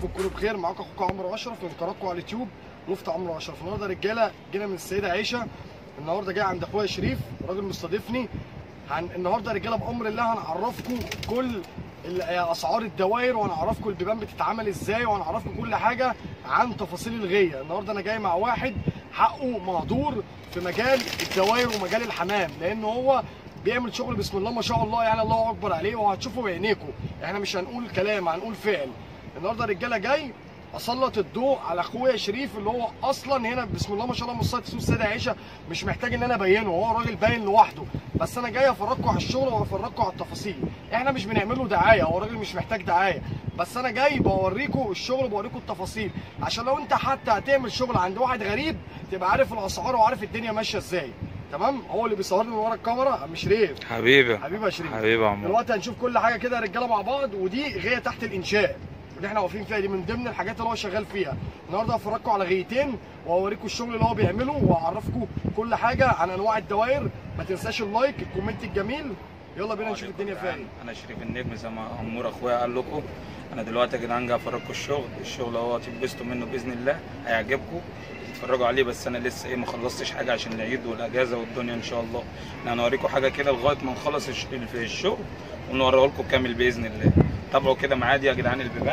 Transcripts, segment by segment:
تكونوا بخير معاكم اخوكم عمرو اشرف من قناتكم على اليوتيوب مفتي عمرو اشرف النهارده رجاله جينا من السيده عائشه النهارده جاي عند اخويا شريف راجل مستضيفني هن... النهارده رجاله بامر الله هنعرفكم كل ال- اسعار الدوائر وهنعرفكم البيبان بتتعمل ازاي وهنعرفكم كل حاجه عن تفاصيل الغيه النهارده انا جاي مع واحد حقه مهدور في مجال الدوائر ومجال الحمام لان هو بيعمل شغل بسم الله ما شاء الله يعني الله اكبر عليه وهتشوفوا بعينيكم احنا مش هنقول كلام هنقول فعل النهارده رجاله جاي اسلط الضوء على اخويا شريف اللي هو اصلا هنا بسم الله ما شاء الله مصطفى سوق السيده عائشه مش محتاج ان انا ابينه هو راجل باين لوحده بس انا جاي افرجكم على الشغل وافرجكم على التفاصيل احنا مش بنعمل له دعايه هو راجل مش محتاج دعايه بس انا جاي بوريكم الشغل وبوريكم التفاصيل عشان لو انت حتى هتعمل شغل عند واحد غريب تبقى عارف الاسعار وعارف الدنيا ماشيه ازاي تمام هو اللي بيصورني من ورا الكاميرا عم شريف حبيبي حبيبي يا شريف حبيبي يا عمو دلوقتي هنشوف كل حاجه كده يا رجاله مع بعض ودي غايه تحت الانشاء اللي احنا واقفين فيها دي من ضمن الحاجات اللي هو شغال فيها النهارده هفرجكم على غيتين وهوريكم الشغل اللي هو بيعمله وهعرفكم كل حاجه عن انواع الدوائر ما تنساش اللايك الكومنت الجميل يلا بينا نشوف الدنيا فيها ايه انا شريف النجم زي ما عمور اخويا قال لكم انا دلوقتي يا جدعان جاي افرجكم الشغل الشغل اهو هتتبسطوا منه باذن الله هيعجبكم تتفرجوا عليه بس انا لسه ايه ما خلصتش حاجه عشان العيد والاجازه والدنيا ان شاء الله احنا هنوريكم حاجه كده لغايه ما نخلص الش- في الشغل ونوريه لكم كامل باذن الله تابعوا كده معايا دي يا جدعان البيبان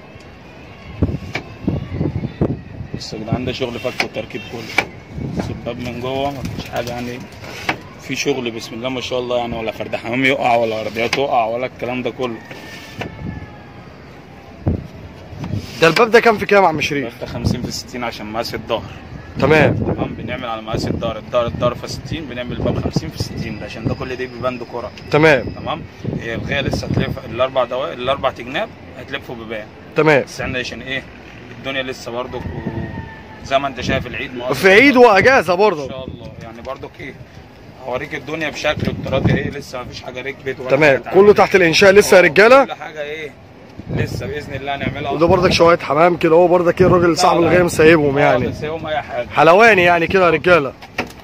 بصوا يا جدعان ده شغل فك والتركيب كله بصوا الباب من جوه مفيش حاجه يعني في شغل بسم الله ما شاء الله يعني ولا فرد حمام يقع ولا ارضيات تقع ولا الكلام ده كله ده الباب ده كام في كام يا عم شريف ده 50 في 60 عشان مقاس الظهر تمام تمام بنعمل على مقاس الظهر الظهر الظهر في 60 بنعمل باب 50 في 60 ده عشان ده كل ده بيبان ديكورات تمام تمام هي الغايه لسه هتلف الاربع دوائر الاربع جناب هتلفوا بيبان تمام بس احنا عشان ايه الدنيا لسه برضك زي ما انت شايف العيد مقصر في عيد واجازه ان برضه شاء الله يعني برضك ايه هوريك الدنيا بشكل التراب ايه لسه ما فيش حاجه ركبت ولا تمام حاجة كله اتعملت. تحت الانشاء لسه يا اه، رجاله كل حاجه ايه لسه باذن الله نعملها وده برضك شويه حمام كده هو برضك ايه الراجل صاحب لا، لا. الغايه مسيبهم اه، يعني بس يوم اي حاجه حلواني يعني كده يا رجاله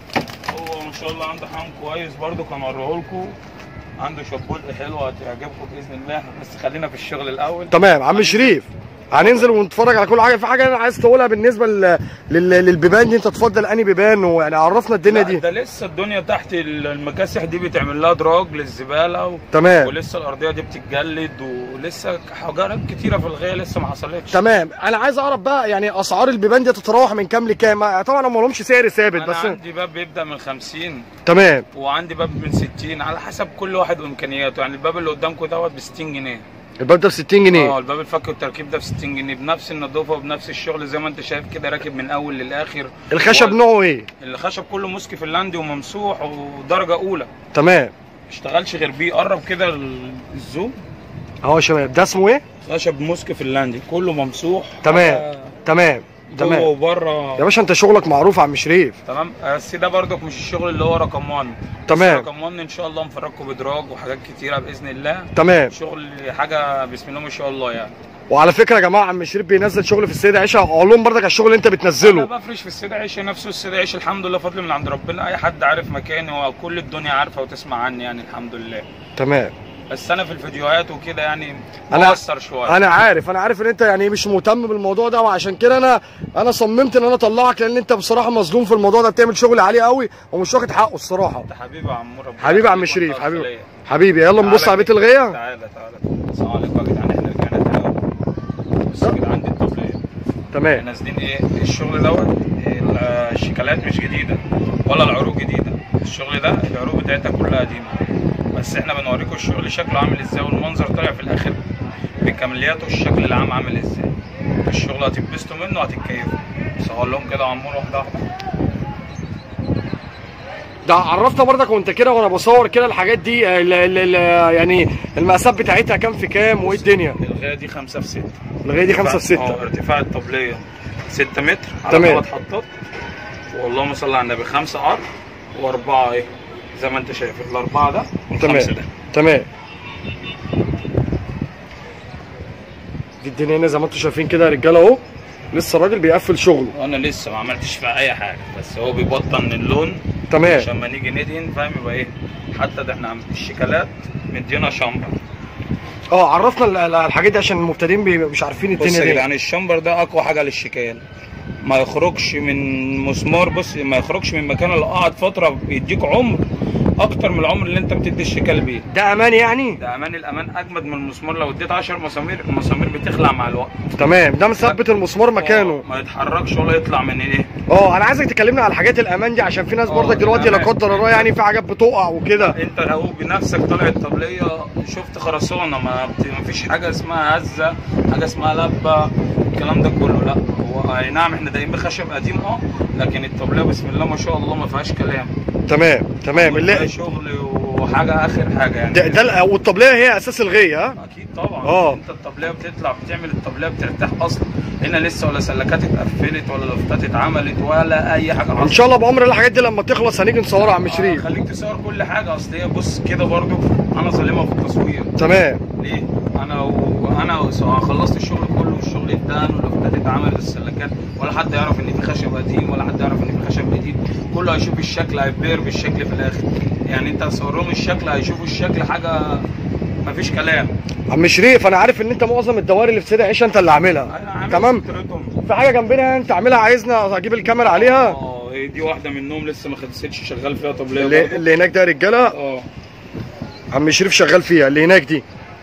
هو ما شاء الله عنده حمام كويس برضه كان اوريه لكم عنده شبول حلوه هتعجبكم باذن الله بس خلينا في الشغل الاول تمام عم شريف هننزل ونتفرج على كل حاجه في حاجه انا عايز تقولها بالنسبه لل... لل... للبيبان دي انت تفضل انهي بيبان ويعني عرفنا الدنيا لا، دي ده لسه الدنيا تحت المكاسح دي بيتعمل لها دراج للزباله و... تمام ولسه الارضيه دي بتتجلد ولسه حاجات كتيره في الغايه لسه ما حصلتش تمام انا عايز اعرف بقى يعني اسعار البيبان دي تتراوح من كام لكام طبعا هم لهمش سعر ثابت انا بس عندي باب بيبدا من 50 تمام وعندي باب من 60 على حسب كل واحد وامكانياته يعني الباب اللي قدامكم دوت ب 60 جنيه الباب ده ب 60 جنيه اه الباب الفك والتركيب ده ب 60 جنيه بنفس النظافه وبنفس الشغل زي ما انت شايف كده راكب من اول للاخر الخشب هو نوعه ايه الخشب كله مسك فنلندي وممسوح ودرجه اولى تمام اشتغلش غير بيه قرب كده ال- الزوم اهو يا شباب ده اسمه ايه خشب مسك فنلندي كله ممسوح تمام. حاجة تمام جوه تمام وبره يا باشا انت شغلك معروف يا عم شريف تمام بس ده برضك مش الشغل اللي هو رقم 1 تمام. رقم 1 ان شاء الله مفرجكم بدراج وحاجات كتيره باذن الله تمام شغل حاجه بسم الله ما شاء الله يعني وعلى فكره يا جماعه عم شريف بينزل شغل في السيده عيشه اقول لهم برضك على الشغل اللي انت انا بتنزله بفرش في السيد عيش نفسه السيد عيش الحمد لله فضل من عند ربنا اي حد عارف مكاني وكل الدنيا عارفه وتسمع عني يعني الحمد لله تمام بس انا في الفيديوهات وكده يعني أنا- مقصر شويه انا عارف انا عارف ان انت يعني مش مهتم بالموضوع ده وعشان كده انا انا صممت ان انا اطلعك لان انت بصراحه مظلوم في الموضوع ده بتعمل شغل عالي قوي ومش واخد حقه الصراحه انت حبيبي يا عمور ربنا حبيبي يا عم يخليك شريف وانت حبيبي ليا. حبيبي يلا نبص تعالى على بيت كده. الغيه تعالى تعالى السلام عليكم يا جدعان احنا رجعنا تاني بص يا جدعان دي الطبليه تمام نازلين ايه الشغل دوت ال- الشيكالات مش جديده ولا العروق جديده الشغل ده العروق بتاعتها كلها قديمه بس احنا بنوريكم الشغل شكله عامل ازاي والمنظر طالع في الاخر بكمالياته الشكل العام عامل ازاي الشغل هتتبسطوا منه وهتتكيفوا صور لهم كده عمور واحده واحده ده عرفنا برضك وانت كده وانا بصور كده الحاجات دي ال ال ال يعني المقاسات بتاعتها كام في كام وايه الدنيا الغايه دي 5 في 6 الغايه دي 5 في اه 6 ارتفاع الطبليه 6 متر على تمام. ثلاث حطات واللهم صل على النبي خمسه عرض واربعه ايه زي ما انت شايف الاربعه ده تمام والخمسه ده تمام دي الدنيا هنا زي ما انتم شايفين كده يا رجاله اهو لسه الراجل بيقفل شغله وانا لسه ما عملتش فيها اي حاجه بس هو بيبطن اللون تمام عشان ما نيجي ندهن فاهم يبقى ايه حتى ده احنا عم- الشيكالات مدينا شامبر اه عرفنا ال- ال- الحاجات دي عشان المبتدئين بي- مش عارفين بص الدنيا يا دي جدعان الشمبر ده اقوى حاجه للشكال ما يخرجش من مسمار بص ما يخرجش من مكان اللي قعد فتره بيديك عمر اكتر من العمر اللي انت بتدي الشكال بيه ده امان يعني ده امان الامان اجمد من المسمار لو اديت 10 مسامير المسامير بتخلع مع الوقت تمام ده مثبت المسمار مكانه آه، ما يتحركش ولا يطلع من ايه اه انا عايزك تكلمنا على الحاجات الامان دي عشان في ناس اه، برضك دلوقتي لا الأمان. قدر الله يعني في حاجات بتقع وكده انت لو بنفسك طالع الطبليه شفت خرسانه ما, بت... ما فيش حاجه اسمها هزه حاجه اسمها لبه الكلام ده كله لا هو اي نعم احنا دايما بخشب قديم اه لكن الطبليه بسم الله ما شاء الله ما فيهاش كلام تمام تمام فيها اللي شغل وحاجه اخر حاجه يعني ده, ده ال- والطبليه هي اساس الغيه ها اكيد طبعا اه. انت الطبليه بتطلع بتعمل الطبليه بترتاح اصلا هنا لسه ولا سلكات اتقفلت ولا لفتات اتعملت ولا اي حاجه ان حصلت شاء الله بعمر الحاجات دي لما تخلص هنيجي نصورها يا عم آه، شريف خليك تصور كل حاجه اصل هي بص كده برضو انا ظالمها في التصوير تمام ليه؟ انا وانا سواء خلصت الشغل كله والشغل اتدهن واللفتات اتعملت السلكات ولا حد يعرف ان في خشب قديم ولا حد يعرف ان في خشب جديد كله هيشوف الشكل هيبير بالشكل في الاخر يعني انت تصور لهم الشكل هيشوفوا الشكل حاجه مفيش كلام عم شريف انا عارف ان انت معظم الدوائر اللي في سيدة عيشه انت اللي عاملها أنا عامل تمام فكرتهم. في حاجه جنبنا انت عاملها عايزنا اجيب الكاميرا عليها اه هي دي واحده منهم لسه ما خلصتش شغال فيها طبليه اللي, برضه. اللي هناك ده يا رجاله اه عم شريف شغال فيها اللي هناك دي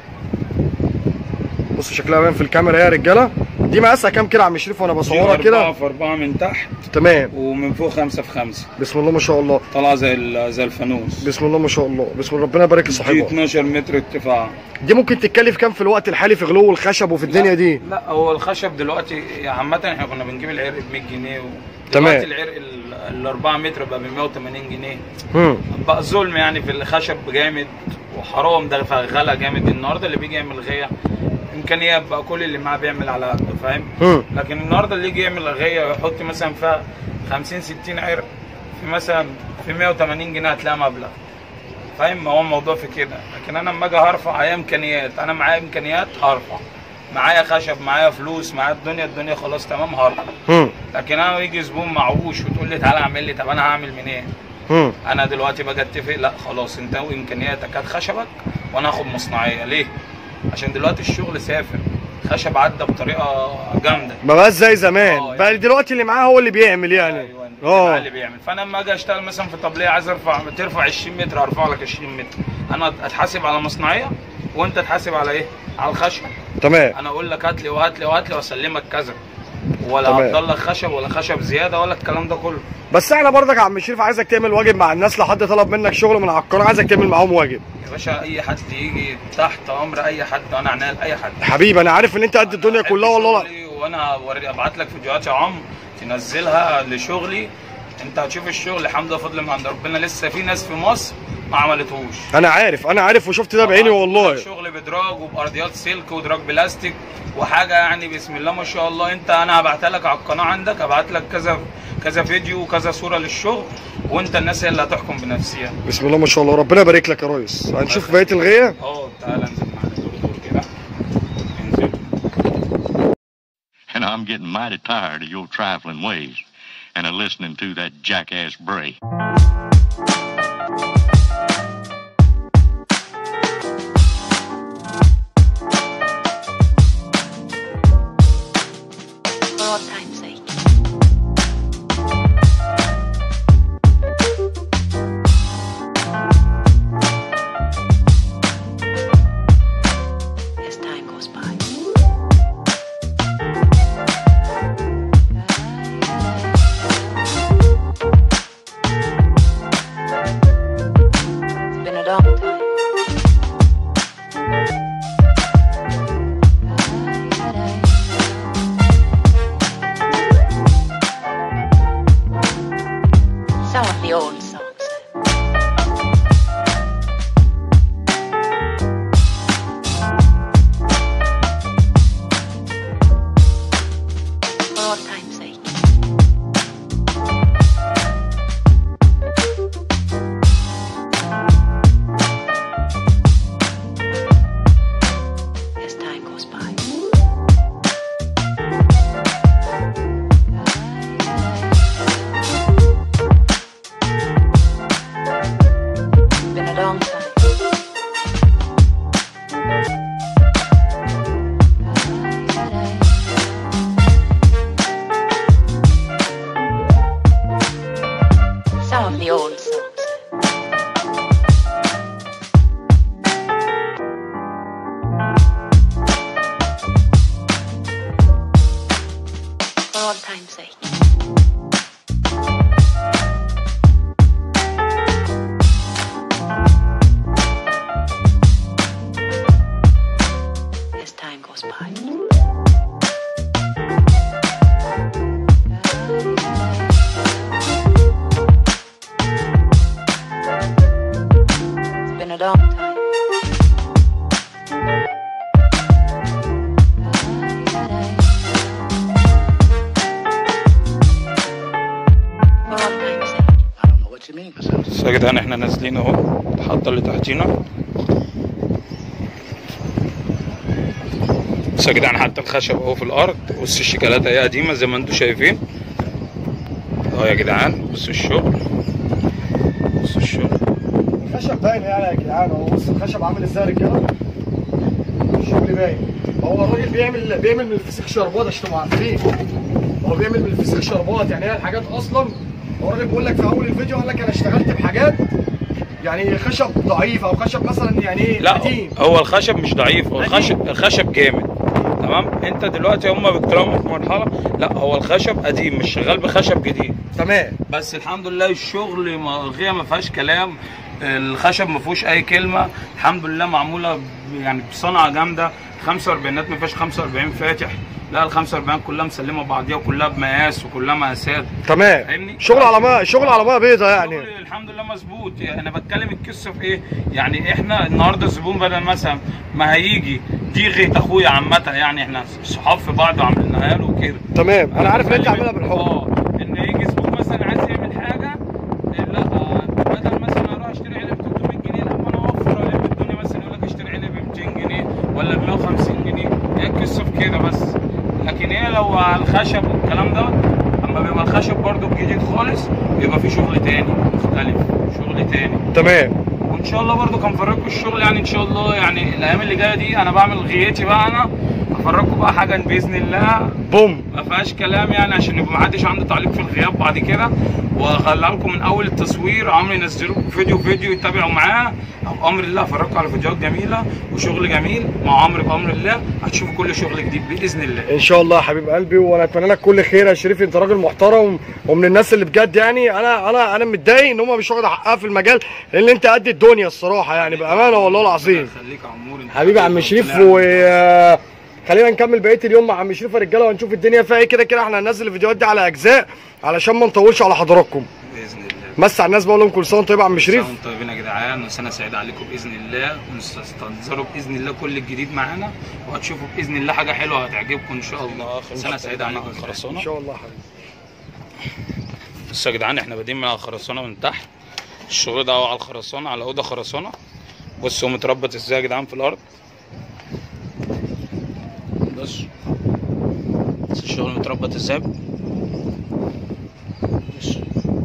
بصوا شكلها باين في الكاميرا يا رجاله دي مقاسها كام كده يا عم شريف وانا دي بصورها أربعة كده في أربعة من تحت تمام ومن فوق خمسة في خمسة بسم الله ما شاء الله طالعة زي ال- زي الفانوس بسم الله ما شاء الله بسم الله ربنا يبارك دي لصاحبها 12 متر ارتفاع دي ممكن تتكلف كام في الوقت الحالي في غلو الخشب وفي الدنيا لا- دي لا هو الخشب دلوقتي عامة احنا كنا بنجيب العرق ب 100 جنيه و... تمام. دلوقتي العرق ال- ال 4 متر بقى ب 180 جنيه امم بقى ظلم يعني في الخشب جامد وحرام ده غلا جامد النهارده اللي بيجي يعمل غيه امكانيات بقى كل اللي معاه بيعمل على قده فاهم امم لكن النهارده اللي يجي يعمل غيه ويحط مثلا فيها 50 60 عرق في مثلا في 180 جنيه هتلاقي مبلغ فاهم ما هو الموضوع في كده لكن انا لما اجي هرفع هي امكانيات انا معايا امكانيات هرفع معايا خشب معايا فلوس معايا الدنيا الدنيا خلاص تمام هرفع امم لكن انا يجي زبون معوش وتقول لي تعالى اعمل لي طب انا هعمل منين امم انا دلوقتي باجي اتفق لا خلاص انت وامكانياتك هات خشبك وانا هاخد مصنعيه ليه عشان دلوقتي الشغل سافر خشب عدى بطريقه جامده ما بقاش زي زمان اه، بقى دلوقتي اللي معاه هو اللي بيعمل يعني ايوه اه اللي بيعمل فانا لما اجي اشتغل مثلا في طبليه عايز ارفع ترفع 20 متر هرفع لك 20 متر انا اتحاسب على مصنعيه وانت تحاسب على ايه؟ على الخشب تمام انا اقول لك هات لي وهات لي وهات لي واسلمك كذا ولا تمام. هفضل لك خشب ولا خشب زياده ولا الكلام ده كله بس احنا برضك يا عم شريف عايزك تعمل واجب مع الناس لو حد طلب منك شغل من على القناه عايزك تعمل معاهم واجب يا باشا اي حد يجي تحت امر اي حد انا عناية لاي حد حبيبي انا عارف ان انت قد الدنيا أحب كلها والله لا شغلي وانا اوري ابعت لك فيديوهات يا عم تنزلها لشغلي انت هتشوف الشغل الحمد لله فضل من عند ربنا لسه في ناس في مصر ما عملتهوش انا عارف انا عارف وشفت ده بعيني والله شغل بدراج وبارضيات سلك ودراج بلاستيك وحاجه يعني بسم الله ما شاء الله انت انا هبعتها لك على القناه عندك هبعت لك كذا كذا فيديو وكذا صوره للشغل وانت الناس هي اللي هتحكم بنفسها بسم الله ما شاء الله ربنا يبارك لك يا ريس هنشوف بقيه الغيه اه تعالى انزل معانا دور دور كده انزل And I'm getting mighty tired of your trifling ways and of listening to that jackass Bray. For old time's sake. As time goes by. old time's sake. As time goes by. It's been a long time. For old time's sake. I don't know what you mean, Cassandra. بس يا جدعان احنا نازلين اهو الحطه اللي تحتينا بس يا جدعان حتى الخشب اهو في الارض بص الشيكالات اهي قديمه زي ما انتم شايفين اهو يا جدعان بصوا الشغل بصوا الشغل الخشب باين يعني يا جدعان هو بص الخشب عامل ازاي يا رجاله الشغل باين هو الراجل بيعمل بيعمل من الفسيخ شربات عشان تبقوا عارفين هو بيعمل من الفسيخ شربات يعني هي الحاجات اصلا هو الراجل بيقول لك في اول الفيديو قال لك انا اشتغلت بحاجات يعني خشب ضعيف او خشب مثلا يعني ايه لا قديم هو الخشب مش ضعيف هو قديم. الخشب الخشب جامد تمام انت دلوقتي هم بيتكلموا في مرحله لا هو الخشب قديم مش شغال بخشب جديد تمام بس الحمد لله الشغل ملغيه ما فيهاش كلام الخشب ما فيهوش اي كلمه الحمد لله معموله ب- يعني بصنعه جامده 45 ما فيهاش 45 فاتح لا ال 45 كلها مسلمه بعضيها وكلها بمقاس وكلها مقاسات تمام فاهمني؟ شغل على ما شغل على ما بيضه يعني الشغل الحمد لله مظبوط يعني انا بتكلم القصه في ايه يعني احنا النهارده الزبون بدل مثلا ما هيجي دي غيت اخويا عامه يعني احنا صحاب في بعض وعاملينها له وكده تمام انا عارف ان انت عاملها بالحب اه ان يجي زبون مثلا عايز يعمل حاجه لا آه، بدل مثلا اروح اشتري علبه ب 300 جنيه لا ما انا اوفر علبه الدنيا مثلا يقول لك اشتري علبه ب 200 جنيه ولا ب 150 جنيه هي القصه في كده بس لكن هي لو على الخشب والكلام ده اما بيبقى الخشب برضو جديد خالص بيبقى في شغل تاني مختلف شغل تاني تمام وان شاء الله برضو كان فرجكم الشغل يعني ان شاء الله يعني الايام اللي جايه دي انا بعمل غيتي بقى انا هفرجكم بقى حاجه باذن الله بوم ما فيهاش كلام يعني عشان يبقى ما حدش عنده تعليق في الغياب بعد كده وهخليها لكم من اول التصوير عمرو ينزل لكم فيديو فيديو يتابعوا معاه بامر الله افرجكم على فيديوهات جميله وشغل جميل مع عمرو بامر الله هتشوفوا كل شغل جديد باذن الله ان شاء الله يا حبيب قلبي وانا اتمنى لك كل خير يا شريف انت راجل محترم ومن الناس اللي بجد يعني انا انا انا متضايق ان هم مش واخد حقها في المجال لان انت قد الدنيا الصراحه يعني بامانه والله العظيم خليك يا عمور انت حبيبي يا عم شريف طلعت. و خلينا نكمل بقيه اليوم مع عم شريف يا رجاله ونشوف الدنيا فيها ايه كده كده احنا هننزل الفيديوهات دي على اجزاء علشان ما نطولش على حضراتكم باذن الله مس على الناس بقول لهم كل سنه وانت طيب يا عم شريف سنة وانتم طيبين يا جدعان وسنه سعيده عليكم باذن الله ونستنظروا باذن الله كل الجديد معانا وهتشوفوا باذن الله حاجه حلوه هتعجبكم ان شاء الله سنه سعيده عليكم ان خرسانه شاء الله يا حبيبي بصوا يا جدعان احنا بادئين من على الخرسانه من تحت الشغل ده اهو على الخرسانه على اوضه خرسانه بصوا متربط ازاي يا جدعان في الارض بص بص الشغل متربط ازاي بص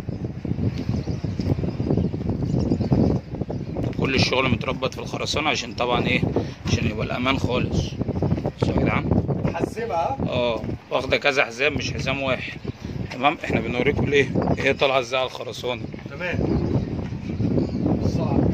كل الشغل متربط في الخرسانه عشان طبعا ايه عشان يبقى الامان خالص بصوا يا جدعان حزمها اه واخده كذا حزام مش حزام واحد تمام احنا بنوريكم ليه هي طالعه ازاي على الخرسانه تمام صعب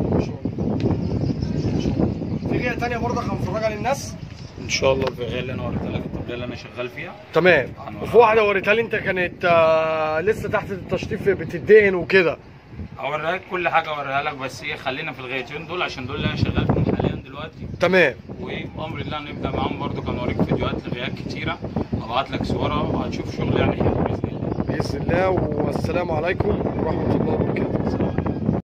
في غيره تانية برضه هنفرجها للناس ان شاء الله الفغايه اللي انا وريتها لك الطبليه اللي انا شغال فيها تمام هنوريها. وفي واحده وريتها لي انت كانت آه لسه تحت التشطيب بتدهن وكده اوريها لك كل حاجه اوريها لك بس ايه خلينا في الغايتين دول عشان دول اللي انا شغال فيهم حاليا دلوقتي تمام وبامر الله نبدا معاهم برضو كان اوريك فيديوهات لغايات كتيره ابعت لك صورها وهتشوف شغل يعني حلو باذن الله باذن الله والسلام عليكم ورحمه الله وبركاته